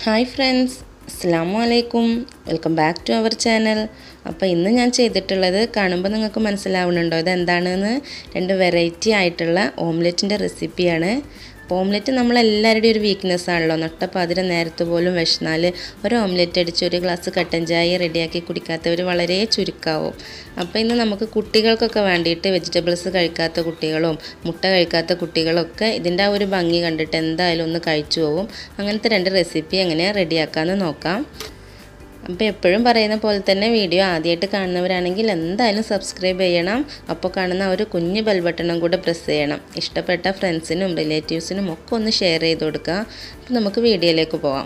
hi friends അസ്സാം വലൈക്കും welcome back to our channel അപ്പോൾ ഇന്ന് ഞാൻ ചെയ്തിട്ടുള്ളത് കാണുമ്പോൾ നിങ്ങൾക്ക് മനസ്സിലാവുന്നുണ്ടോ ഇത് എന്താണെന്ന് രണ്ട് വെറൈറ്റി ആയിട്ടുള്ള ഓംലെറ്റിൻ്റെ റെസിപ്പിയാണ് അപ്പോൾ ഓംലെറ്റ് നമ്മളെല്ലാവരുടെയും ഒരു വീക്ക്നെസ് ആണല്ലോ നട്ടപ്പാതിര നേരത്ത് പോലും വിശന്നാൽ ഒരു ഓംലെറ്റ് അടിച്ച് ഒരു ഗ്ലാസ് കട്ടൻ ചായ റെഡിയാക്കി കുടിക്കാത്തവർ വളരെ ചുരുക്കാവും അപ്പോൾ ഇന്ന് നമുക്ക് കുട്ടികൾക്കൊക്കെ വേണ്ടിയിട്ട് വെജിറ്റബിൾസ് കഴിക്കാത്ത കുട്ടികളും മുട്ട കഴിക്കാത്ത കുട്ടികളൊക്കെ ഇതിൻ്റെ ആ ഒരു ഭംഗി കണ്ടിട്ട് എന്തായാലും ഒന്ന് കഴിച്ചു പോകും അങ്ങനത്തെ രണ്ട് റെസിപ്പി എങ്ങനെ റെഡിയാക്കാമെന്ന് നോക്കാം അപ്പോൾ എപ്പോഴും പറയുന്ന പോലെ തന്നെ വീഡിയോ ആദ്യമായിട്ട് കാണുന്നവരാണെങ്കിൽ എന്തായാലും സബ്സ്ക്രൈബ് ചെയ്യണം അപ്പോൾ കാണുന്ന ഒരു കുഞ്ഞ് ബെൽ ബട്ടണും കൂടെ പ്രസ് ചെയ്യണം ഇഷ്ടപ്പെട്ട ഫ്രണ്ട്സിനും റിലേറ്റീവ്സിനും ഒക്കെ ഒന്ന് ഷെയർ ചെയ്ത് കൊടുക്കുക അപ്പോൾ നമുക്ക് വീഡിയോയിലേക്ക് പോവാം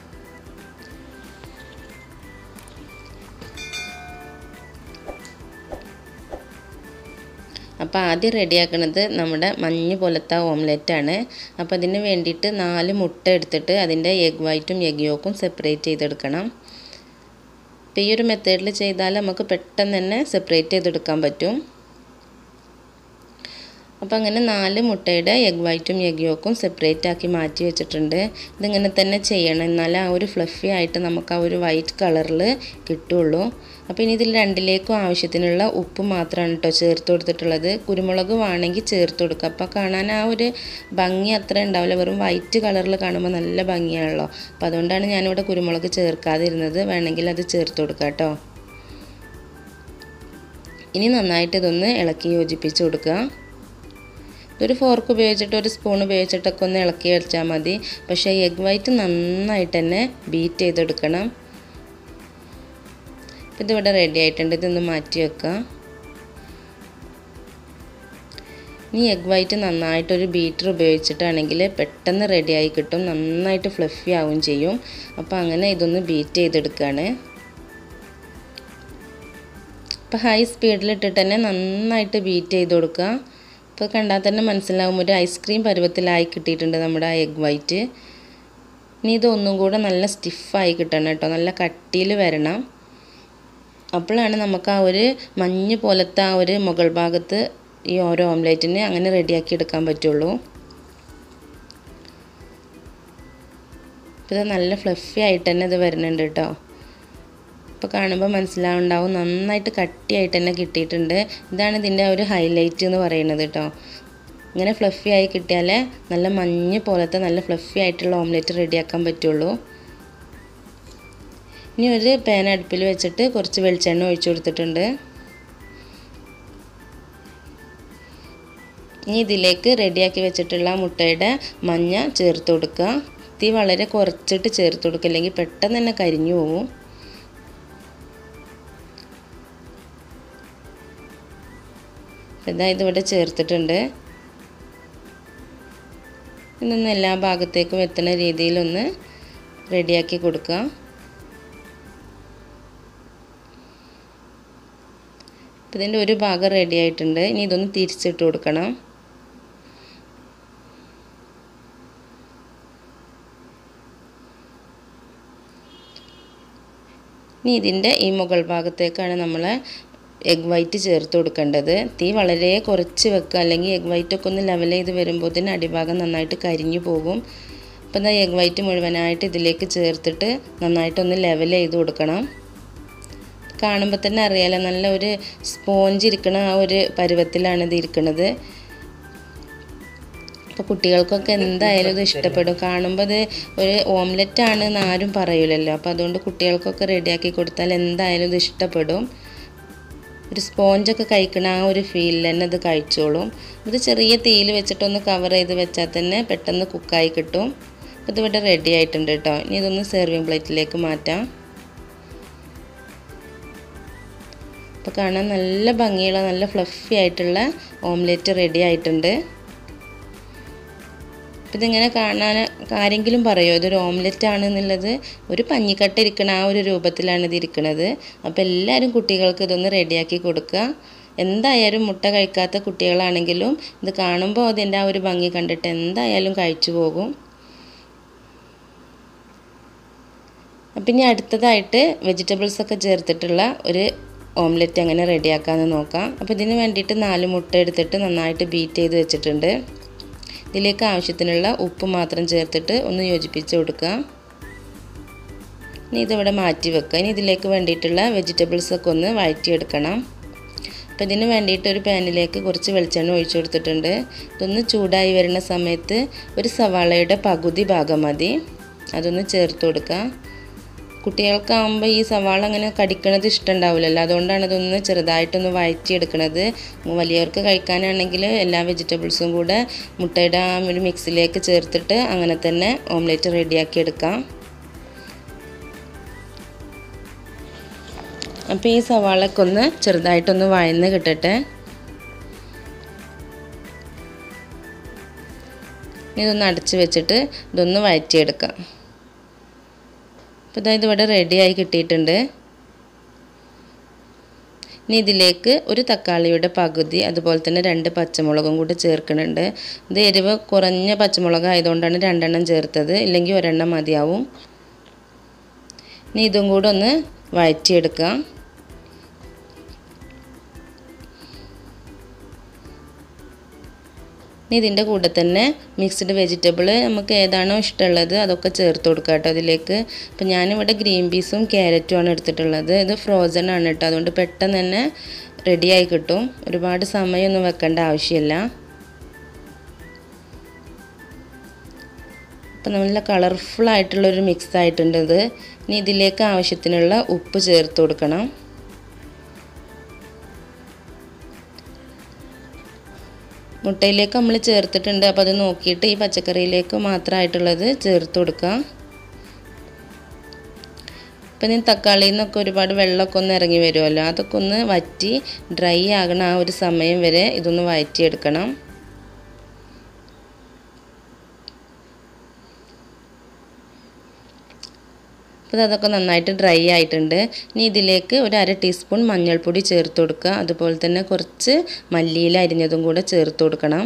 അപ്പോൾ ആദ്യം റെഡിയാക്കുന്നത് നമ്മുടെ മഞ്ഞ് പോലത്തെ ഓംലെറ്റാണ് അപ്പോൾ അതിന് വേണ്ടിയിട്ട് നാല് മുട്ട എടുത്തിട്ട് അതിൻ്റെ എഗ് വൈറ്റും എഗ് യോക്കും സെപ്പറേറ്റ് ചെയ്തെടുക്കണം അപ്പോൾ ഈ ഒരു മെത്തേഡിൽ ചെയ്താൽ നമുക്ക് പെട്ടെന്ന് തന്നെ സെപ്പറേറ്റ് ചെയ്തെടുക്കാൻ പറ്റും അപ്പോൾ അങ്ങനെ നാല് മുട്ടയുടെ എഗ് വൈറ്റും എഗ് യോക്കും സെപ്പറേറ്റ് ആക്കി മാറ്റി വെച്ചിട്ടുണ്ട് ഇതിങ്ങനെ തന്നെ ചെയ്യണം എന്നാലേ ആ ഒരു ഫ്ലഫി ആയിട്ട് നമുക്ക് ആ ഒരു വൈറ്റ് കളറിൽ കിട്ടുള്ളൂ അപ്പോൾ ഇനി ഇതിൽ രണ്ടിലേക്കും ആവശ്യത്തിനുള്ള ഉപ്പ് മാത്രമാണ് കേട്ടോ ചേർത്ത് കൊടുത്തിട്ടുള്ളത് കുരുമുളക് വേണമെങ്കിൽ ചേർത്ത് കൊടുക്കുക അപ്പോൾ കാണാൻ ആ ഒരു ഭംഗി അത്ര ഉണ്ടാവില്ല വെറും വൈറ്റ് കളറിൽ കാണുമ്പോൾ നല്ല ഭംഗിയാണല്ലോ അപ്പോൾ അതുകൊണ്ടാണ് ഞാനിവിടെ കുരുമുളക് ചേർക്കാതിരുന്നത് വേണമെങ്കിൽ അത് ചേർത്ത് കൊടുക്കുക കേട്ടോ ഇനി നന്നായിട്ട് ഇതൊന്ന് ഇളക്കി യോജിപ്പിച്ച് കൊടുക്കുക ഒരു ഫോർക്ക് ഉപയോഗിച്ചിട്ട് ഒരു സ്പൂൺ ഉപയോഗിച്ചിട്ടൊക്കെ ഒന്ന് ഇളക്കി വെച്ചാൽ മതി പക്ഷേ എഗ് വൈറ്റ് നന്നായിട്ട് തന്നെ ബീറ്റ് ചെയ്തെടുക്കണം ഇതിവിടെ റെഡി ആയിട്ടുണ്ട് ഇതൊന്ന് മാറ്റി വെക്കാം ഇനി എഗ് വൈറ്റ് നന്നായിട്ടൊരു ബീറ്റർ ഉപയോഗിച്ചിട്ടാണെങ്കിൽ പെട്ടെന്ന് റെഡിയായി കിട്ടും നന്നായിട്ട് ഫ്ലഫി ആവും ചെയ്യും അപ്പോൾ അങ്ങനെ ഇതൊന്ന് ബീറ്റ് ചെയ്തെടുക്കുകയാണ് അപ്പോൾ ഹൈ സ്പീഡിലിട്ടിട്ട് തന്നെ നന്നായിട്ട് ബീറ്റ് ചെയ്ത് കൊടുക്കുക ഇപ്പോൾ കണ്ടാൽ തന്നെ മനസ്സിലാവും ഒരു ഐസ്ക്രീം പരുവത്തിലായി കിട്ടിയിട്ടുണ്ട് നമ്മുടെ ആ എഗ് വൈറ്റ് ഇനി ഇതൊന്നും കൂടെ നല്ല സ്റ്റിഫായി കിട്ടണം കേട്ടോ നല്ല കട്ടിയിൽ വരണം അപ്പോഴാണ് നമുക്ക് ആ ഒരു മഞ്ഞ് പോലത്തെ ആ ഒരു മുകൾ ഭാഗത്ത് ഈ ഓരോ ഓംലേറ്റിന് അങ്ങനെ റെഡിയാക്കി എടുക്കാൻ പറ്റുള്ളൂ ഇപ്പോൾ ഇത് നല്ല ഫ്ലഫി ആയിട്ട് തന്നെ ഇത് വരുന്നുണ്ട് കേട്ടോ ഇപ്പോൾ കാണുമ്പോൾ മനസ്സിലാവുണ്ടാവും നന്നായിട്ട് കട്ടിയായിട്ട് തന്നെ കിട്ടിയിട്ടുണ്ട് ഇതാണ് ഇതിൻ്റെ ഒരു ഹൈലൈറ്റ് എന്ന് പറയുന്നത് കേട്ടോ ഇങ്ങനെ ഫ്ലഫി ആയി കിട്ടിയാലേ നല്ല മഞ്ഞ് പോലത്തെ നല്ല ഫ്ലഫി ആയിട്ടുള്ള ഓംലെറ്റ് റെഡിയാക്കാൻ പറ്റുള്ളൂ ഇനി ഒരു പാൻ അടുപ്പിൽ വെച്ചിട്ട് കുറച്ച് വെളിച്ചെണ്ണ ഒഴിച്ചു കൊടുത്തിട്ടുണ്ട് ഇനി ഇതിലേക്ക് റെഡിയാക്കി വെച്ചിട്ടുള്ള മുട്ടയുടെ മഞ്ഞ ചേർത്ത് കൊടുക്കുക തീ വളരെ കുറച്ചിട്ട് ചേർത്ത് കൊടുക്കുക അല്ലെങ്കിൽ പെട്ടെന്ന് തന്നെ കരിഞ്ഞു പോകും ഇതാ ഇതിവിടെ ചേർത്തിട്ടുണ്ട് ഇതൊന്ന് എല്ലാ ഭാഗത്തേക്കും എത്തുന്ന രീതിയിലൊന്ന് റെഡിയാക്കി കൊടുക്കുക അപ്പോൾ ഇതിൻ്റെ ഒരു ഭാഗം റെഡി ആയിട്ടുണ്ട് ഇനി ഇതൊന്ന് തിരിച്ചിട്ട് കൊടുക്കണം ഇനി ഇതിൻ്റെ ഈ മുകൾ ഭാഗത്തേക്കാണ് നമ്മൾ എഗ് വൈറ്റ് ചേർത്ത് കൊടുക്കേണ്ടത് തീ വളരെ കുറച്ച് വെക്കുക അല്ലെങ്കിൽ എഗ് വൈറ്റൊക്കെ ഒന്ന് ലെവൽ ചെയ്ത് വരുമ്പോൾ ഇതിന് അടിഭാഗം നന്നായിട്ട് കരിഞ്ഞു പോകും അപ്പോൾ എന്താ എഗ് വൈറ്റ് മുഴുവനായിട്ട് ഇതിലേക്ക് ചേർത്തിട്ട് നന്നായിട്ടൊന്ന് ലെവൽ ചെയ്ത് കൊടുക്കണം കാണുമ്പോൾ തന്നെ അറിയാലോ നല്ല ഒരു സ്പോഞ്ച് ഇരിക്കണ ആ ഒരു പരുവത്തിലാണ് ഇത് ഇരിക്കുന്നത് അപ്പോൾ കുട്ടികൾക്കൊക്കെ എന്തായാലും ഇത് ഇഷ്ടപ്പെടും കാണുമ്പോൾ ഇത് ഒരു ഓംലെറ്റ് ആണ് എന്ന് ആരും പറയില്ലല്ലോ അപ്പോൾ അതുകൊണ്ട് കുട്ടികൾക്കൊക്കെ റെഡിയാക്കി കൊടുത്താൽ എന്തായാലും ഇത് ഇഷ്ടപ്പെടും ഒരു സ്പോഞ്ചൊക്കെ കഴിക്കണ ആ ഒരു ഫീലിൽ തന്നെ ഇത് കഴിച്ചോളും ഇത് ചെറിയ തീയിൽ വെച്ചിട്ടൊന്ന് കവർ ചെയ്ത് വെച്ചാൽ തന്നെ പെട്ടെന്ന് കുക്കായി കിട്ടും അപ്പോൾ ഇതിവിടെ റെഡി ആയിട്ടുണ്ട് കേട്ടോ ഇനി ഇതൊന്ന് സെർവിങ് പ്ലേറ്റിലേക്ക് മാറ്റാം അപ്പോൾ കാണാൻ നല്ല ഭംഗിയുള്ള നല്ല ഫ്ലഫി ആയിട്ടുള്ള ഓംലെറ്റ് റെഡി ആയിട്ടുണ്ട് അപ്പോൾ ഇതിങ്ങനെ കാണാൻ ആരെങ്കിലും പറയുമോ ഇതൊരു ഓംലെറ്റ് ആണെന്നുള്ളത് ഒരു പഞ്ഞിക്കട്ട ഇരിക്കണ ആ ഒരു രൂപത്തിലാണ് ഇത് ഇരിക്കുന്നത് അപ്പോൾ എല്ലാവരും കുട്ടികൾക്ക് ഇതൊന്ന് റെഡിയാക്കി കൊടുക്കുക എന്തായാലും മുട്ട കഴിക്കാത്ത കുട്ടികളാണെങ്കിലും ഇത് കാണുമ്പോൾ അതിൻ്റെ ആ ഒരു ഭംഗി കണ്ടിട്ട് എന്തായാലും കഴിച്ചു പോകും അപ്പം ഇനി അടുത്തതായിട്ട് വെജിറ്റബിൾസ് ഒക്കെ ചേർത്തിട്ടുള്ള ഒരു ഓംലെറ്റ് എങ്ങനെ റെഡിയാക്കാമെന്ന് നോക്കാം അപ്പോൾ ഇതിന് വേണ്ടിയിട്ട് നാല് മുട്ട എടുത്തിട്ട് നന്നായിട്ട് ബീറ്റ് ചെയ്ത് വെച്ചിട്ടുണ്ട് ഇതിലേക്ക് ആവശ്യത്തിനുള്ള ഉപ്പ് മാത്രം ചേർത്തിട്ട് ഒന്ന് യോജിപ്പിച്ച് കൊടുക്കുക ഇനി ഇതിവിടെ മാറ്റി വെക്കുക ഇനി ഇതിലേക്ക് വേണ്ടിയിട്ടുള്ള വെജിറ്റബിൾസൊക്കെ ഒന്ന് വഴറ്റിയെടുക്കണം അപ്പോൾ ഇതിന് വേണ്ടിയിട്ട് ഒരു പാനിലേക്ക് കുറച്ച് വെളിച്ചെണ്ണ ഒഴിച്ചു കൊടുത്തിട്ടുണ്ട് ഇതൊന്ന് ചൂടായി വരുന്ന സമയത്ത് ഒരു സവാളയുടെ പകുതി ഭാഗം മതി അതൊന്ന് ചേർത്ത് കൊടുക്കുക കുട്ടികൾക്കാകുമ്പോൾ ഈ സവാള അങ്ങനെ കടിക്കണത് ഇഷ്ടമുണ്ടാവില്ലല്ലോ അതുകൊണ്ടാണ് ഇതൊന്ന് ചെറുതായിട്ടൊന്ന് വഴറ്റിയെടുക്കണത് വലിയവർക്ക് കഴിക്കാനാണെങ്കിൽ എല്ലാ വെജിറ്റബിൾസും കൂടെ മുട്ടയുടെ ആ ഒരു മിക്സിലേക്ക് ചേർത്തിട്ട് അങ്ങനെ തന്നെ ഓംലെറ്റ് റെഡിയാക്കി എടുക്കാം അപ്പോൾ ഈ സവാളയൊക്കെ ഒന്ന് ചെറുതായിട്ടൊന്ന് വഴന്ന് കിട്ടട്ടെ ഇതൊന്ന് അടച്ച് വെച്ചിട്ട് ഇതൊന്ന് വഴറ്റിയെടുക്കാം അപ്പോൾ ഇതായത് ഇവിടെ റെഡിയായി കിട്ടിയിട്ടുണ്ട് ഇനി ഇതിലേക്ക് ഒരു തക്കാളിയുടെ പകുതി അതുപോലെ തന്നെ രണ്ട് പച്ചമുളകും കൂടി ചേർക്കുന്നുണ്ട് ഇത് എരിവ് കുറഞ്ഞ പച്ചമുളക് ആയതുകൊണ്ടാണ് രണ്ടെണ്ണം ചേർത്തത് ഇല്ലെങ്കിൽ ഒരെണ്ണം മതിയാവും ഇനി ഇതും കൂടെ ഒന്ന് വഴറ്റിയെടുക്കാം ഇനി ഇതിൻ്റെ കൂടെ തന്നെ മിക്സ്ഡ് വെജിറ്റബിൾ നമുക്ക് ഏതാണോ ഇഷ്ടമുള്ളത് അതൊക്കെ ചേർത്ത് കൊടുക്കുക കേട്ടോ അതിലേക്ക് ഇപ്പം ഞാനിവിടെ ഗ്രീൻ പീസും ക്യാരറ്റും ആണ് എടുത്തിട്ടുള്ളത് ഇത് ഫ്രോസൺ ആണ് കേട്ടോ അതുകൊണ്ട് പെട്ടെന്ന് തന്നെ റെഡിയായി കിട്ടും ഒരുപാട് സമയമൊന്നും വെക്കേണ്ട ആവശ്യമില്ല അപ്പം നല്ല കളർഫുൾ ആയിട്ടുള്ളൊരു മിക്സ് ആയിട്ടുണ്ട് ഇത് ഇനി ഇതിലേക്ക് ആവശ്യത്തിനുള്ള ഉപ്പ് ചേർത്ത് കൊടുക്കണം മുട്ടയിലേക്ക് നമ്മൾ ചേർത്തിട്ടുണ്ട് അപ്പോൾ അത് നോക്കിയിട്ട് ഈ പച്ചക്കറിയിലേക്ക് മാത്രമായിട്ടുള്ളത് ചേർത്ത് കൊടുക്കുക ഇപ്പം ഞാൻ തക്കാളിയിൽ നിന്നൊക്കെ ഒരുപാട് വെള്ളമൊക്കെ ഒന്ന് ഇറങ്ങി വരുമല്ലോ അതൊക്കെ ഒന്ന് വറ്റി ഡ്രൈ ആകണ ആ ഒരു സമയം വരെ ഇതൊന്ന് വഴറ്റിയെടുക്കണം അപ്പോൾ അതൊക്കെ നന്നായിട്ട് ഡ്രൈ ആയിട്ടുണ്ട് ഇനി ഇതിലേക്ക് ഒരു അര ടീസ്പൂൺ മഞ്ഞൾപ്പൊടി ചേർത്ത് കൊടുക്കുക അതുപോലെ തന്നെ കുറച്ച് മല്ലിയില അരിഞ്ഞതും കൂടെ ചേർത്ത് കൊടുക്കണം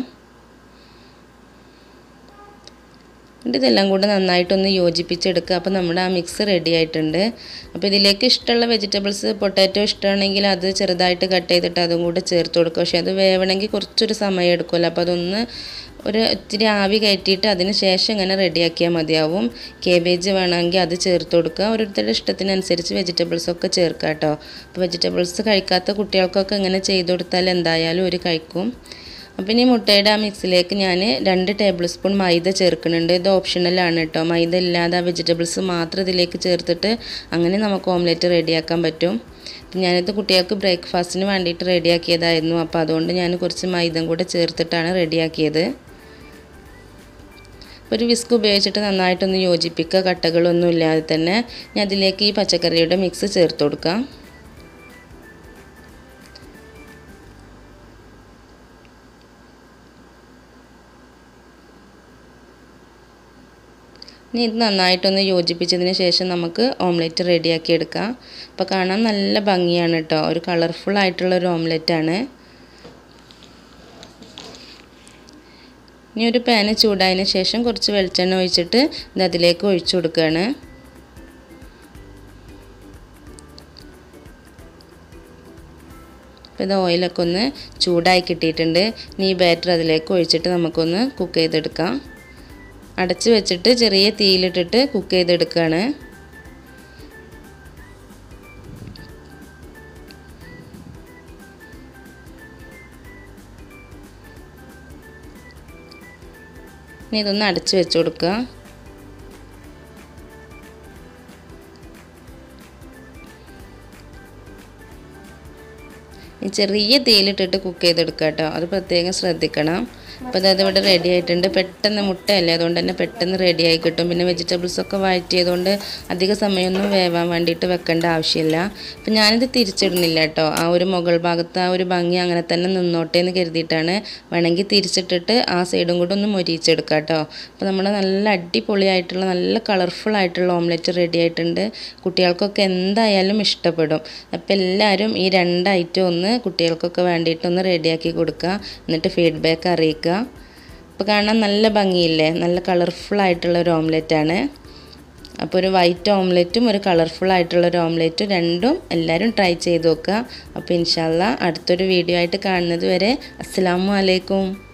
എന്നിട്ട് ഇതെല്ലാം കൂടെ നന്നായിട്ടൊന്ന് യോജിപ്പിച്ചെടുക്കുക അപ്പോൾ നമ്മുടെ ആ മിക്സ് റെഡി ആയിട്ടുണ്ട് അപ്പോൾ ഇതിലേക്ക് ഇഷ്ടമുള്ള വെജിറ്റബിൾസ് പൊട്ടാറ്റോ ഇഷ്ടമാണെങ്കിൽ അത് ചെറുതായിട്ട് കട്ട് ചെയ്തിട്ട് അതും കൂടെ ചേർത്ത് കൊടുക്കുക പക്ഷേ അത് വേവണമെങ്കിൽ കുറച്ചൊരു സമയം എടുക്കുമല്ലോ അപ്പോൾ അതൊന്ന് ഒരു ഇത്തിരി ആവി കയറ്റിയിട്ട് അതിന് ശേഷം ഇങ്ങനെ റെഡിയാക്കിയാൽ മതിയാവും കേബേജ് വേണമെങ്കിൽ അത് ചേർത്ത് കൊടുക്കുക ഓരോരുത്തരുടെ ഇഷ്ടത്തിനനുസരിച്ച് വെജിറ്റബിൾസൊക്കെ ചേർക്കുക കേട്ടോ അപ്പോൾ വെജിറ്റബിൾസ് കഴിക്കാത്ത കുട്ടികൾക്കൊക്കെ ഇങ്ങനെ ചെയ്ത് കൊടുത്താൽ എന്തായാലും ഒരു കഴിക്കും അപ്പോൾ ഇനി മുട്ടയുടെ ആ മിക്സിലേക്ക് ഞാൻ രണ്ട് ടേബിൾ സ്പൂൺ മൈദ ചേർക്കുന്നുണ്ട് ഇത് ഓപ്ഷണലാണ് കേട്ടോ മൈദ ഇല്ലാതെ ആ വെജിറ്റബിൾസ് മാത്രം ഇതിലേക്ക് ചേർത്തിട്ട് അങ്ങനെ നമുക്ക് ഓംലെറ്റ് റെഡിയാക്കാൻ പറ്റും അപ്പം ഞാനിത് കുട്ടികൾക്ക് ബ്രേക്ക്ഫാസ്റ്റിന് വേണ്ടിയിട്ട് റെഡിയാക്കിയതായിരുന്നു അപ്പോൾ അതുകൊണ്ട് ഞാൻ കുറച്ച് മൈദം കൂടെ ചേർത്തിട്ടാണ് റെഡിയാക്കിയത് ഒരു വിസ്ക് ഉപയോഗിച്ചിട്ട് നന്നായിട്ടൊന്ന് യോജിപ്പിക്കുക കട്ടകളൊന്നും ഇല്ലാതെ തന്നെ ഞാൻ അതിലേക്ക് ഈ പച്ചക്കറിയുടെ മിക്സ് ചേർത്ത് കൊടുക്കാം ഇനി ഇത് നന്നായിട്ടൊന്ന് യോജിപ്പിച്ചതിന് ശേഷം നമുക്ക് ഓംലെറ്റ് റെഡിയാക്കി എടുക്കാം അപ്പോൾ കാണാൻ നല്ല ഭംഗിയാണ് കേട്ടോ ഒരു കളർഫുൾ ആയിട്ടുള്ള ഒരു ഓംലെറ്റാണ് ഇനി ഒരു പാന് ചൂടായതിന് ശേഷം കുറച്ച് വെളിച്ചെണ്ണ ഒഴിച്ചിട്ട് ഇത് അതിലേക്ക് ഒഴിച്ചു കൊടുക്കുകയാണ് അപ്പോൾ ഇത് ഓയിലൊക്കെ ഒന്ന് ചൂടായി കിട്ടിയിട്ടുണ്ട് ഇനി ഈ ബാറ്റർ അതിലേക്ക് ഒഴിച്ചിട്ട് നമുക്കൊന്ന് കുക്ക് ചെയ്തെടുക്കാം അടച്ച് വെച്ചിട്ട് ചെറിയ തീയിലിട്ടിട്ട് കുക്ക് ചെയ്തെടുക്കുകയാണ് ഇനി ഇതൊന്ന് അടച്ച് വെച്ച് കൊടുക്കുക ചെറിയ തീയിലിട്ടിട്ട് കുക്ക് ചെയ്തെടുക്കുക കേട്ടോ അത് പ്രത്യേകം ശ്രദ്ധിക്കണം അപ്പോൾ അതായത് ഇവിടെ റെഡി ആയിട്ടുണ്ട് പെട്ടെന്ന് മുട്ടയല്ലേ അതുകൊണ്ട് തന്നെ പെട്ടെന്ന് റെഡി ആയി കിട്ടും പിന്നെ വെജിറ്റബിൾസ് ഒക്കെ വഴറ്റിയതുകൊണ്ട് അധിക സമയമൊന്നും വേവാൻ വേണ്ടിയിട്ട് വെക്കേണ്ട ആവശ്യമില്ല അപ്പം ഞാനിത് തിരിച്ചിടുന്നില്ല കേട്ടോ ആ ഒരു മുകൾ ഭാഗത്ത് ആ ഒരു ഭംഗി അങ്ങനെ തന്നെ നിന്നോട്ടെ എന്ന് കരുതിയിട്ടാണ് വേണമെങ്കിൽ തിരിച്ചിട്ടിട്ട് ആ സൈഡും കൂടെ ഒന്ന് മൊരിയിച്ചെടുക്കുക കേട്ടോ അപ്പോൾ നമ്മുടെ നല്ല അടിപൊളിയായിട്ടുള്ള നല്ല കളർഫുൾ ആയിട്ടുള്ള ഓംലെറ്റ് റെഡി ആയിട്ടുണ്ട് കുട്ടികൾക്കൊക്കെ എന്തായാലും ഇഷ്ടപ്പെടും അപ്പോൾ എല്ലാവരും ഈ രണ്ട് ഐറ്റം ഒന്ന് കുട്ടികൾക്കൊക്കെ വേണ്ടിയിട്ടൊന്ന് റെഡിയാക്കി കൊടുക്കുക എന്നിട്ട് ഫീഡ്ബാക്ക് അറിയിക്കുക അപ്പോൾ കാണാൻ നല്ല ഭംഗിയില്ലേ നല്ല കളർഫുൾ ആയിട്ടുള്ള ഒരു ഓംലെറ്റാണ് അപ്പോൾ ഒരു വൈറ്റ് ഓംലെറ്റും ഒരു കളർഫുൾ ആയിട്ടുള്ള ഒരു ഓംലെറ്റും രണ്ടും എല്ലാവരും ട്രൈ ചെയ്ത് നോക്കുക അപ്പോൾ ഇൻഷാല്ല അടുത്തൊരു വീഡിയോ ആയിട്ട് കാണുന്നത് വരെ അസ്സാം വലൈക്കും